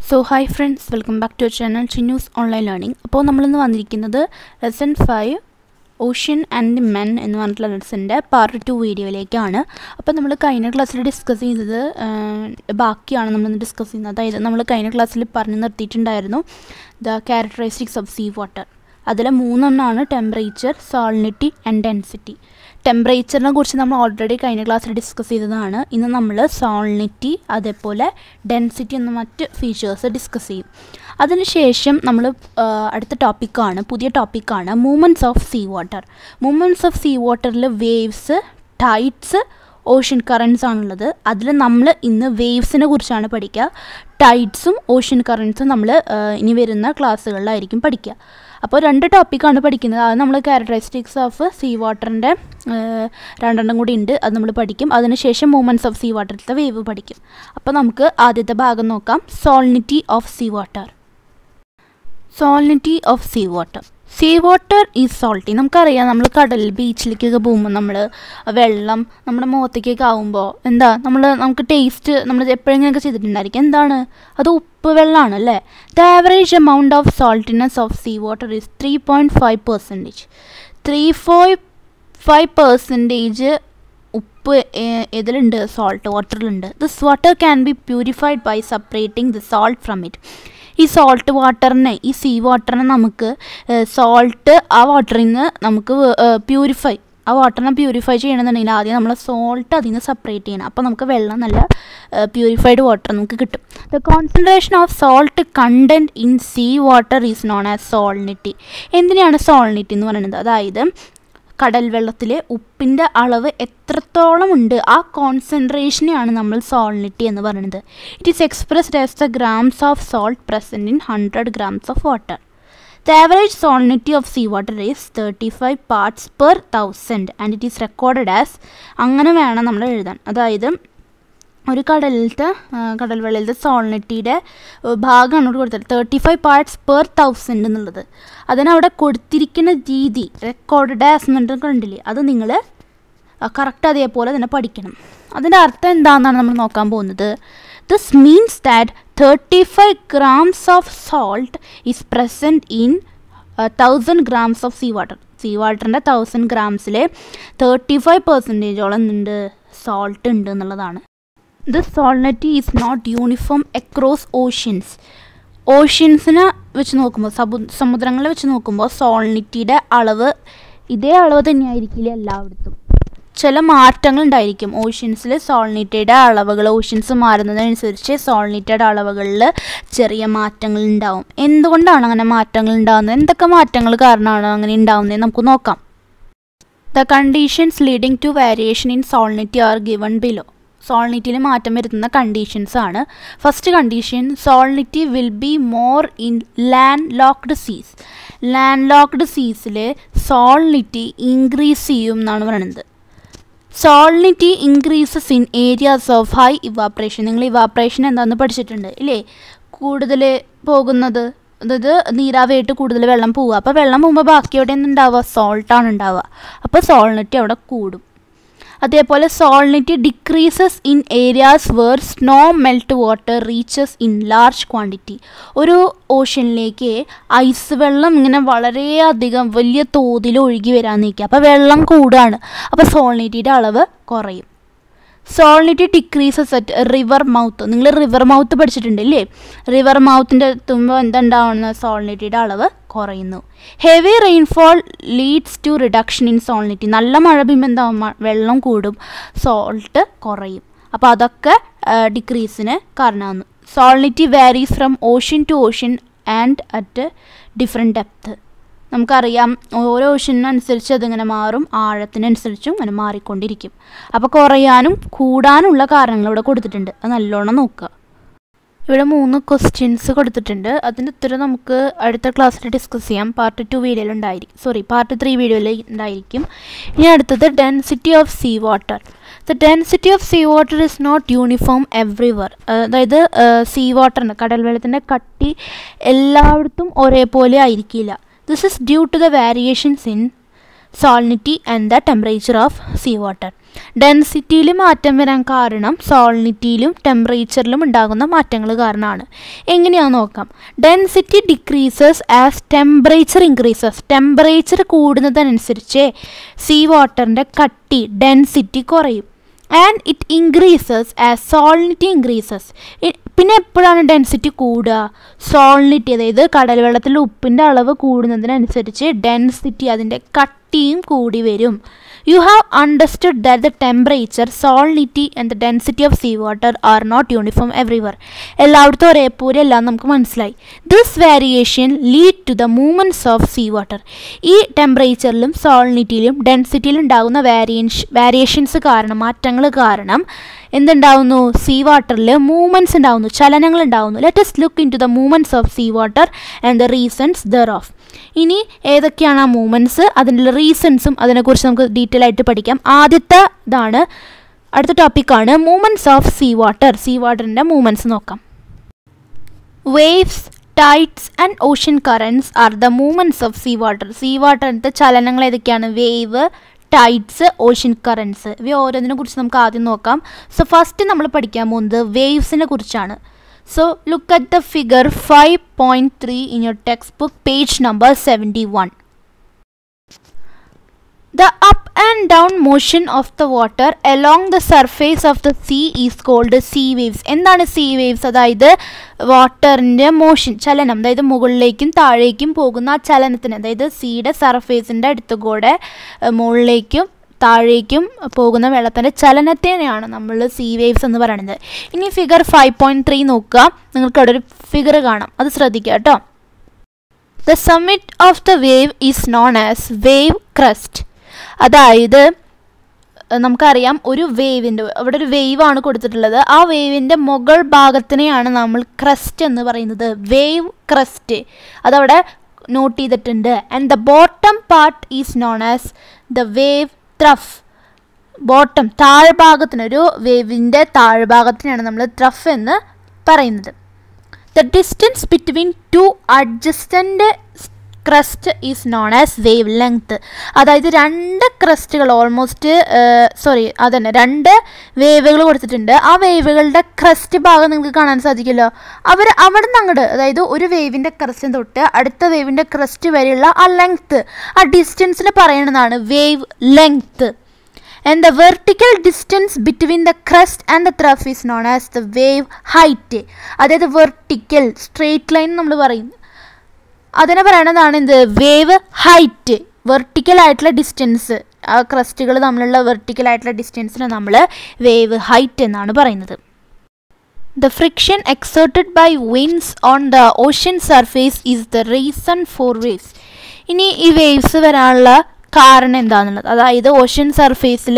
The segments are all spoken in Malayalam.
So hi friends welcome back to channel ചിന്യൂസ് ഓൺലൈൻ ലേണിംഗ് അപ്പോൾ നമ്മളിന്ന് വന്നിരിക്കുന്നത് lesson five ocean and men എന്ന് പറഞ്ഞിട്ടുള്ള ലെസൻ്റെ പാർട്ട് ടു വീഡിയോയിലേക്കാണ് അപ്പോൾ നമ്മൾ കഴിഞ്ഞ ക്ലാസ്സിൽ ഡിസ്കസ് ചെയ്തത് ആ, ബാക്കിയാണ് നമ്മളിന്ന് ഡിസ്കസ് ചെയ്യുന്നത് അതായത് നമ്മൾ കഴിഞ്ഞ ക്ലാസ്സിൽ പറഞ്ഞു നിർത്തിയിട്ടുണ്ടായിരുന്നു the characteristics of sea water അതിൽ മൂന്നെണ്ണമാണ് ടെമ്പറേച്ചർ സോളിനിറ്റി ആൻഡ് ഡെൻസിറ്റി ടെമ്പറേച്ചറിനെ കുറിച്ച് നമ്മൾ ഓൾറെഡി കഴിഞ്ഞ ക്ലാസ്സിൽ ഡിസ്കസ് ചെയ്തതാണ് ഇന്ന് നമ്മൾ സോളിനിറ്റി അതേപോലെ ഡെൻസിറ്റി എന്ന മറ്റ് ഫീച്ചേഴ്സ് ഡിസ്കസ് ചെയ്യും അതിനുശേഷം നമ്മൾ അടുത്ത ടോപ്പിക്കാണ് പുതിയ ടോപ്പിക്കാണ് movements of sea water movements of sea വാട്ടറിൽ വേവ്സ് ടൈറ്റ്സ് ഓഷ്യൻ കറൻസ് ആണുള്ളത് അതിൽ നമ്മൾ ഇന്ന് വേവ്സിനെ കുറിച്ചാണ് പഠിക്കുക ടൈഡ്സും ഓഷ്യൻ കറൻസും നമ്മൾ ഇനി വരുന്ന ക്ലാസ്സുകളിലായിരിക്കും പഠിക്കുക അപ്പോൾ രണ്ട് ടോപ്പിക്കാണ് പഠിക്കുന്നത് അത് നമ്മൾ ക്യാരക്ടറിസ്റ്റിക്സ് ഓഫ് സീ വാട്ടറിൻ്റെ രണ്ടെണ്ണം കൂടി ഉണ്ട് അത് നമ്മൾ പഠിക്കും അതിനുശേഷം മൂമെൻറ്റ്സ് ഓഫ് സീ വാട്ടറിലത്തെ വേവ് പഠിക്കും അപ്പോൾ നമുക്ക് ആദ്യത്തെ ഭാഗം നോക്കാം salinity of sea water salinity of sea water sea water is salty നമുക്കറിയാം നമ്മൾ കടലിൽ ബീച്ചിലേക്കൊക്കെ പോകുമ്പോൾ നമ്മൾ വെള്ളം നമ്മുടെ മുഖത്തേക്കൊക്കെ ആവുമ്പോൾ എന്താ നമ്മൾ നമുക്ക് ടേസ്റ്റ് നമ്മൾ എപ്പോഴെങ്കിലൊക്കെ ചെയ്തിട്ടുണ്ടായിരിക്കും എന്താണ് അത് ഉപ്പ് വെള്ളമാണ് അല്ലേ the average amount of saltiness of sea water is three point five percentage three four five percentage ഉപ്പ് ഏ- ഇതിലുണ്ട് സോൾട്ട് വാട്ടറിലുണ്ട് this water can be purified by separating the salt from it ഈ സോൾട്ട് വാട്ടറിനെ ഈ സീ വാട്ടറിനെ നമുക്ക് സോൾട്ട് ആ വാട്ടറിൽ നിന്ന് നമുക്ക് പ്യൂരിഫൈ ആ വാട്ടറിനെ പ്യൂരിഫൈ ചെയ്യണമെന്നുണ്ടെങ്കിൽ ആദ്യം നമ്മൾ സോൾട്ട് അതിൽ നിന്ന് സെപ്പറേറ്റ് ചെയ്യണം അപ്പോൾ നമുക്ക് വെള്ളം നല്ല പ്യൂരിഫൈഡ് വാട്ടർ നമുക്ക് കിട്ടും the concentration of salt content in sea water is known as salinity എന്തിനാണ് സോൾനിറ്റി എന്ന് പറയുന്നത് അതായത് കടൽ വെള്ളത്തിലെ ഉപ്പിൻ്റെ അളവ് എത്രത്തോളം ഉണ്ട് ആ കോൺസെൻട്രേഷനെയാണ് നമ്മൾ സോൾനിറ്റി എന്ന് പറയുന്നത് it is expressed as the grams of salt present in hundred grams of water the average salinity of sea water is thirty five parts per thousand and it is recorded as അങ്ങനെ വേണം നമ്മൾ എഴുതാൻ അതായത് ഒരു കടലിലത്തെ ആ, കടൽ വെള്ളത്തിലത്തെ സോൾനിറ്റിയുടെ ഭാഗമാണ് ഇവിടെ കൊടുത്തത് thirty five parts per thousand എന്നുള്ളത് അതിനവിടെ കൊടുത്തിരിക്കുന്ന രീതി റെക്കോർഡ് ആസ് എന്നിട്ട് കണ്ടില്ലേ അത് നിങ്ങൾ കറക്റ്റ് അതേപോലെ തന്നെ പഠിക്കണം അതിൻ്റെ അർത്ഥം എന്താണെന്നാണ് നമ്മൾ നോക്കാൻ പോകുന്നത് this means that thirty five grams of salt is present in thousand grams of sea water sea വാട്ടറിൻ്റെ തൗസൻഡ് ഗ്രാംസിൽ തേർട്ടി ഫൈവ് പെർസെൻറ്റേജോളം എന്തുണ്ട് സോൾട്ട് ഉണ്ട് എന്നുള്ളതാണ് this salinity is not uniform across oceans ഓഷ്യൻസിനെ വെച്ച് നോക്കുമ്പോൾ സബു സമുദ്രങ്ങളെ വെച്ച് നോക്കുമ്പോൾ സോൾനിറ്റിയുടെ അളവ് ഇതേ അളവ് തന്നെയായിരിക്കില്ല എല്ലായിടത്തും ചില മാറ്റങ്ങൾ ഉണ്ടായിരിക്കും ഓഷ്യൻസിൽ സോൾനിറ്റിയുടെ അളവുകൾ ഓഷ്യൻസ് മാറുന്നതിനനുസരിച്ച് സോൾനിറ്റിയുടെ അളവുകളിൽ ചെറിയ മാറ്റങ്ങൾ ഉണ്ടാവും എന്തുകൊണ്ടാണ് അങ്ങനെ മാറ്റങ്ങൾ ഉണ്ടാകുന്നത് എന്തൊക്കെ മാറ്റങ്ങൾ കാരണമാണ് അങ്ങനെ ഉണ്ടാകുന്നത് നമുക്ക് നോക്കാം the conditions leading to variation in salinity are given below സോൾനിറ്റിയിൽ മാറ്റം വരുത്തുന്ന കണ്ടീഷൻസ് ആണ് first condition salinity will be more in land locked seas land locked സീസിൽ സോൾനിറ്റി ഇൻക്രീസ് ചെയ്യും എന്നാണ് പറയുന്നത് salinity increases in areas of high evaporation നിങ്ങൾ ഇവാപ്രേഷൻ എന്താണെന്ന് പഠിച്ചിട്ടുണ്ട് ഇല്ലേ കൂടുതൽ പോകുന്നത് അതായത് നീരാവിയായിട്ട് കൂടുതൽ വെള്ളം പോവുക അപ്പോൾ വെള്ളം പോകുമ്പോൾ ബാക്കി എവിടെ ഉണ്ടാവുക സോൾട്ടാണ് ഉണ്ടാവുക അപ്പോൾ സോൾനിറ്റി അവിടെ കൂടും അതേപോലെ salinity decreases in areas where snow melt water reaches in large quantity ഒരു ഓഷ്യനിലേക്ക് ഐസ് വെള്ളം ഇങ്ങനെ വളരെയധികം വലിയ തോതിൽ ഒഴുകി വരാൻ നിൽക്കുക അപ്പോൾ വെള്ളം കൂടുകയാണ് അപ്പോൾ സോൾനിറ്റിയുടെ അളവ് കുറയും salinity decreases at river mouth നിങ്ങൾ റിവർ മൗത്ത് പഠിച്ചിട്ടുണ്ട് ഇല്ലേ റിവർ മൗത്തിൻ്റെ എത്തുമ്പോൾ എന്തുണ്ടാവുന്ന സോൾനിറ്റിയുടെ അളവ് കുറയുന്നു heavy rainfall leads to reduction in salinity നല്ല മഴ പെയ്യുമ്പോൾ എന്താ മ- വെള്ളം കൂടും സോൾട്ട് കുറയും അപ്പോൾ അതൊക്കെ ഡിക്രീസിന് കാരണമാകുന്നു salinity varies from ocean to ocean and at different depth നമുക്കറിയാം ഓരോ ഓഷ്യനനുസരിച്ച് അതിങ്ങനെ മാറും ആഴത്തിനനുസരിച്ചും അങ്ങനെ മാറിക്കൊണ്ടിരിക്കും അപ്പോൾ കുറയാനും കൂടാനുള്ള കാരണങ്ങൾ ഇവിടെ കൊടുത്തിട്ടുണ്ട് അത് നല്ലോണം നോക്കുക ഇവിടെ മൂന്ന് ക്വസ്റ്റ്യൻസ് കൊടുത്തിട്ടുണ്ട് അതിൻ്റെ ഉത്തരം നമുക്ക് അടുത്ത ക്ലാസ്സിൽ ഡിസ്കസ് ചെയ്യാം പാർട്ട് ടു വീഡിയോയിൽ ഉണ്ടായിരിക്കും സോറി പാർട്ട് ത്രീ വീഡിയോയിൽ ഉണ്ടായിരിക്കും ഇനി അടുത്തത് density of sea water the density of sea water is not uniform everywhere അതായത് സീ വാട്ടറിൻ്റെ കടൽ വെള്ളത്തിൻ്റെ കട്ടി എല്ലായിടത്തും ഒരേപോലെ ആയിരിക്കില്ല this is due to the variations in salinity and the temperature of sea water ഡെൻസിറ്റിയിൽ മാറ്റം വരാൻ കാരണം സോളിനിറ്റിയിലും ടെമ്പറേച്ചറിലും ഉണ്ടാകുന്ന മാറ്റങ്ങൾ കാരണമാണ് എങ്ങനെയാണെന്ന് നോക്കാം density decreases as temperature increases temperature കൂടുന്നതനുസരിച്ച് സീ വാട്ടറിൻ്റെ കട്ടി ഡെൻസിറ്റി കുറയും and it increases as salinity increases പിന്നെ എപ്പോഴാണ് ഡെൻസിറ്റി കൂടുക സോളിനിറ്റി അതായത് കടൽ വെള്ളത്തിൽ ഉപ്പിൻ്റെ അളവ് കൂടുന്നതിനനുസരിച്ച് ഡെൻസിറ്റി അതിൻ്റെ കട്ടിയും കൂടി വരും you have understood that the temperature salinity and the density of sea water are not uniform everywhere എല്ലായിടത്തും ഒരേപോലെ എല്ലാം നമുക്ക് മനസ്സിലായി this variation lead to the movements of sea water ഈ ടെമ്പറേച്ചറിലും സോളിനിറ്റിയിലും ഡെൻസിറ്റിയിലും ഉണ്ടാകുന്ന വേരിയൻസ് വേരിയേഷൻസ് കാരണം മാറ്റങ്ങൾ കാരണം എന്തുണ്ടാവുന്നു സീ വാട്ടറിൽ മൂവ്മെൻറ്റ്സ് ഉണ്ടാവുന്നു ചലനങ്ങൾ ഉണ്ടാവുന്നു let's look into the movements of sea water and the reasons thereof ഇനി ഏതൊക്കെയാണ് ആ മൂവ്മെൻറ്റ്സ് അതിൻ്റെ റീസൺസും അതിനെക്കുറിച്ച് നമുക്ക് ഡീറ്റെയിൽ ആയിട്ട് പഠിക്കാം ആദ്യത്തെ ഇതാണ് അടുത്ത ടോപ്പിക്കാണ് movements of sea water sea വാട്ടറിൻ്റെ മൂവ്മെൻറ്റ്സ് നോക്കാം waves tides and ocean currents are the movements of sea water sea വാട്ടറിൻ്റെ ചലനങ്ങൾ ഏതൊക്കെയാണ് വേവ് ടൈഡ്സ് ഓഷ്യൻ കറൻസ് ഇവ ഓരോന്നിനെ കുറിച്ച് നമുക്ക് ആദ്യം നോക്കാം സോ ഫസ്റ്റ് നമ്മൾ പഠിക്കാൻ പോകുന്നത് വേവ്സിനെ കുറിച്ചാണ് so look at the figure five point three in your textbook page number seventy one The up and down motion of the water along the surface of the sea is called sea waves. എന്താണ് sea waves? അതായത് വാട്ടറിൻ്റെ മോഷൻ ചലനം അതായത് മുകളിലേക്കും താഴേക്കും പോകുന്ന ആ ചലനത്തിന് അതായത് സീയുടെ സർഫേസിൻ്റെ അടുത്ത് കൂടെ ഏഹ്, മുകളിലേക്കും താഴേക്കും പോകുന്ന വെള്ളത്തിൻ്റെ ചലനത്തിനെയാണ് നമ്മൾ സീ വേവ്സ് എന്ന് പറയുന്നത് ഇനി ഫിഗർ ഫൈവ് പോയിൻറ്റ് ത്രീ നോക്കുക നിങ്ങൾക്ക് അവിടെ ഒരു ഫിഗർ കാണാം അത് ശ്രദ്ധിക്കുക കേട്ടോ the summit of the wave is known as wave crest അതായത് അഹ് നമുക്കറിയാം ഒരു വേവിൻ്റെ അവിടെ ഒരു വേവ് ആണ് കൊടുത്തിട്ടുള്ളത് ആ വേവിൻ്റെ മുകൾ ഭാഗത്തിനെയാണ് നമ്മൾ ക്രസ്റ്റ് എന്ന് പറയുന്നത് വേവ് ക്രസ്റ്റ് അതവിടെ നോട്ട് ചെയ്തിട്ടുണ്ട് and the bottom part is known as the wave trough bottom താഴ്ഭാഗത്തിന് ഒരു വേവിൻ്റെ താഴ്ഭാഗത്തിനാണ് നമ്മൾ ത്രഫ് എന്ന് പറയുന്നത് the distance between two adjacent crest is known as wavelength അതായത് രണ്ട് ക്രസ്റ്റുകൾ ഓൾമോസ്റ്റ് സോറി അതന്നെ രണ്ട് വേവുകൾ കൊടുത്തിട്ടുണ്ട് ആ വേവുകളുടെ ക്രസ്റ്റ് ഭാഗം നിങ്ങൾക്ക് കാണാൻ സാധിക്കുമല്ലോ അവർ അവിടെ നിന്ന് അങ്ങോട്ട് അതായത് ഒരു വേവിൻ്റെ ക്രസ്റ്റ് തൊട്ട് അടുത്ത വേവിൻ്റെ ക്രസ്റ്റ് വരെയുള്ള ആ ലെങ്ത്ത് ആ ഡിസ്റ്റൻസിന് പറയുന്നതാണ് wavelength and the vertical distance between the crest and the trough is known as the wave height അതായത് വെർട്ടിക്കൽ സ്ട്രേറ്റ് ലൈൻ നമ്മൾ പറയും അതിനെ പറയണതാണ് എന്ത് വേവ് ഹൈറ്റ് വെർട്ടിക്കൽ ആയിട്ടുള്ള ഡിസ്റ്റൻസ് ആ ക്രസ്റ്റുകൾ തമ്മിലുള്ള വെർട്ടിക്കൽ ആയിട്ടുള്ള ഡിസ്റ്റൻസിനെ നമ്മൾ വേവ് ഹൈറ്റ് എന്നാണ് പറയുന്നത് The friction exerted by winds on the ocean surface is the reason for waves. ഇനി ഈ വേവ്സ് വരാനുള്ള കാരണം എന്താണെന്നുള്ളത് അതായത് ഓഷ്യൻ സർഫേസിൽ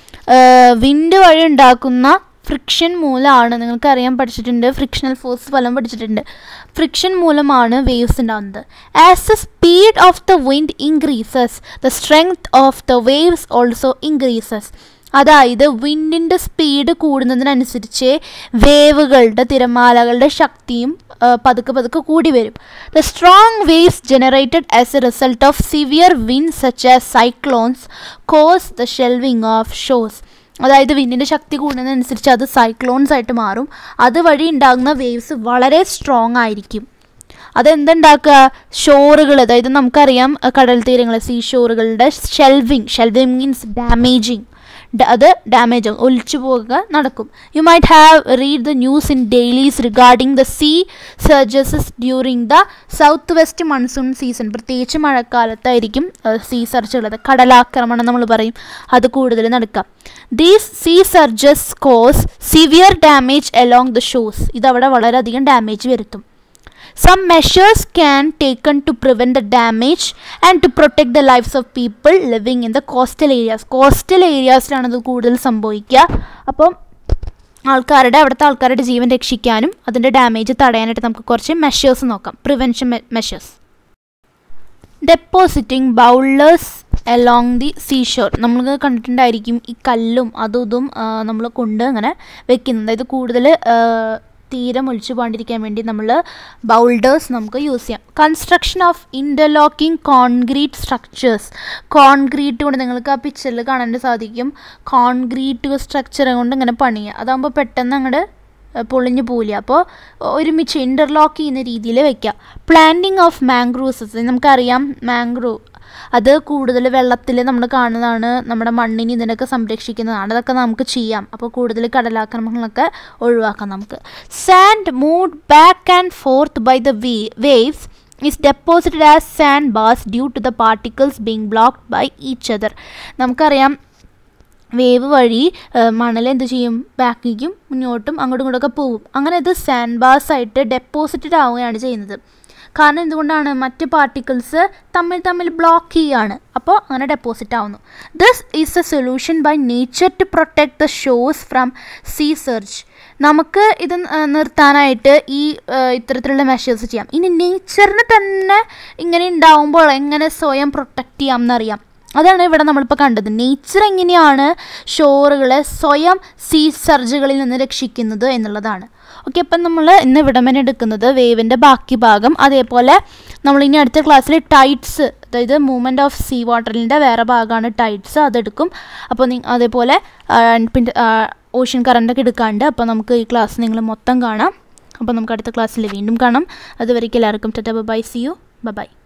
വിൻഡ് വഴി ഉണ്ടാക്കുന്ന ഫ്രിക്ഷൻ മൂലമാണ് നിങ്ങൾക്കറിയാൻ പഠിച്ചിട്ടുണ്ട് ഫ്രിക്ഷണൽ ഫോഴ്സ് ഫലം പഠിച്ചിട്ടുണ്ട് ഫ്രിക്ഷൻ മൂലമാണ് വേവ്സ് ഉണ്ടാകുന്നത് as the speed of the wind increases the strength of the waves also increases അതായത് വിൻഡിൻ്റെ സ്പീഡ് കൂടുന്നതിനനുസരിച്ച് വേവുകളുടെ തിരമാലകളുടെ ശക്തിയും ആ, പതുക്കെ പതുക്കെ കൂടി വരും the strong waves generated as a result of severe wind such as cyclones cause the shelving of ഷോസ് അതായത് വിൻഡിൻ്റെ ശക്തി കൂടുന്നതിനനുസരിച്ച് അത് സൈക്ലോൺസ് ആയിട്ട് മാറും അതുവഴി ഉണ്ടാകുന്ന വേവ്സ് വളരെ സ്ട്രോങ് ആയിരിക്കും അതെന്തുണ്ടാക്കുക ഷോറുകൾ അതായത് നമുക്കറിയാം അഹ് കടൽ തീരങ്ങൾ സീ ഷോറുകളുടെ ഷെൽവിങ് ഷെൽവിങ് മീൻസ് ഡാമേജിങ് അത് ഡാമേജ് ആകും ഒലിച്ചു പോകുക നടക്കും you might have read the news in dailies regarding the sea surges during the south west monsoon season പ്രത്യേകിച്ച് മഴക്കാലത്തായിരിക്കും സീ സർച്ച് ഉള്ളത് കടലാക്രമണം നമ്മൾ പറയും അത് കൂടുതൽ നടക്കുക these sea surges cause severe damage along the ഷോസ് ഇതവിടെ വളരെയധികം ഡാമേജ് വരുത്തും Some measures can taken to prevent the damage and to protect the lives of people living in the coastal areas. Coastal ഏരിയാസിലാണ് ഇത് കൂടുതൽ സംഭവിക്കുക അപ്പം ആൾക്കാരുടെ അവിടുത്തെ ആൾക്കാരുടെ ജീവൻ രക്ഷിക്കാനും അതിൻ്റെ ഡാമേജ് തടയാനായിട്ട് നമുക്ക് കുറച്ച് മെഷേഴ്സ് നോക്കാം prevention measures depositing boulders along the seashore നമ്മൾ കണ്ടിട്ടുണ്ടായിരിക്കും ഈ കല്ലും അതും ഇതും നമ്മൾ കൊണ്ട് അങ്ങനെ വെക്കുന്നത് അതായത് കൂടുതൽ തീരം ഒലിച്ചു പോകാണ്ടിരിക്കാൻ വേണ്ടി നമ്മൾ ബൗൾഡേഴ്സ് നമുക്ക് യൂസ് ചെയ്യാം construction of interlocking concrete structures concrete കൊണ്ട് നിങ്ങൾക്ക് ആ പിക്ചറിൽ കാണാൻ സാധിക്കും കോൺക്രീറ്റ് സ്ട്രക്ചർ കൊണ്ട് ഇങ്ങനെ പണിയുക അതാകുമ്പോൾ പെട്ടെന്ന് അങ്ങോട്ട് പൊളിഞ്ഞു പോവില്ല അപ്പോൾ ഒരുമിച്ച് ഇൻ്റർലോക്ക് ചെയ്യുന്ന രീതിയിൽ വെക്കുക പ്ലാന്റിങ് ഓഫ് മാംഗ്രൂവ്സസ് നമുക്കറിയാം മാംഗ്രൂവ് അത് കൂടുതൽ വെള്ളത്തിൽ നമ്മൾ കാണുന്നതാണ് നമ്മുടെ മണ്ണിനെ ഇതിനൊക്കെ സംരക്ഷിക്കുന്നതാണ് അതൊക്കെ നമുക്ക് ചെയ്യാം അപ്പോൾ കൂടുതൽ കടലാക്രമണങ്ങളൊക്കെ ഒഴിവാക്കാം നമുക്ക് sand moved back and forth by the waves is deposited as sandbars due to the particles being blocked by each other നമുക്കറിയാം വേവ് വഴി മണൽ എന്ത് ചെയ്യും ബാക്കിലേക്കും മുന്നോട്ടും അങ്ങോട്ടും ഇങ്ങോട്ടൊക്കെ പോവും അങ്ങനെ ഇത് സാൻഡ് ബാസ് ആയിട്ട് ഡെപ്പോസിറ്റഡ് ആവുകയാണ് ചെയ്യുന്നത് കാരണം എന്തുകൊണ്ടാണ് മറ്റ് പാർട്ടിക്കിൾസ് തമ്മിൽ തമ്മിൽ ബ്ലോക്ക് ചെയ്യുകയാണ് അപ്പോൾ അങ്ങനെ ഡെപ്പോസിറ്റ് ആവുന്നു this is a solution by nature to protect the ഷോസ് ഫ്രം സീ സെർച്ച് നമുക്ക് ഇത് നിർത്താനായിട്ട് ഈ ഇത്തരത്തിലുള്ള മെഷേഴ്സ് ചെയ്യാം ഇനി നേച്ചറിന് തന്നെ ഇങ്ങനെ ഉണ്ടാവുമ്പോൾ എങ്ങനെ സ്വയം പ്രൊട്ടക്റ്റ് ചെയ്യാം എന്നറിയാം അതാണ് ഇവിടെ നമ്മളിപ്പോൾ കണ്ടത് നേച്ചർ എങ്ങനെയാണ് ഷോറുകളെ സ്വയം സീ സർജുകളിൽ നിന്ന് രക്ഷിക്കുന്നത് എന്നുള്ളതാണ് ഓക്കെ അപ്പം നമ്മൾ ഇന്ന് ഇവിടം വരെ എടുക്കുന്നത് വേവിൻ്റെ ബാക്കി ഭാഗം അതേപോലെ നമ്മൾ ഇനി അടുത്ത ക്ലാസ്സിൽ ടൈറ്റ്സ് അതായത് മൂവ്മെൻറ്റ് ഓഫ് സീ വാട്ടറിൻ്റെ വേറെ ഭാഗമാണ് ടൈറ്റ്സ് അതെടുക്കും അപ്പോൾ അതേപോലെ പിന്നെ ഓഷ്യൻ കറണ്ടൊക്കെ എടുക്കാണ്ട് അപ്പോൾ നമുക്ക് ഈ ക്ലാസ് നിങ്ങൾ മൊത്തം കാണാം അപ്പോൾ നമുക്ക് അടുത്ത ക്ലാസ്സിൽ വീണ്ടും കാണാം അതുവരേക്കും എല്ലാവർക്കും tata bye see you by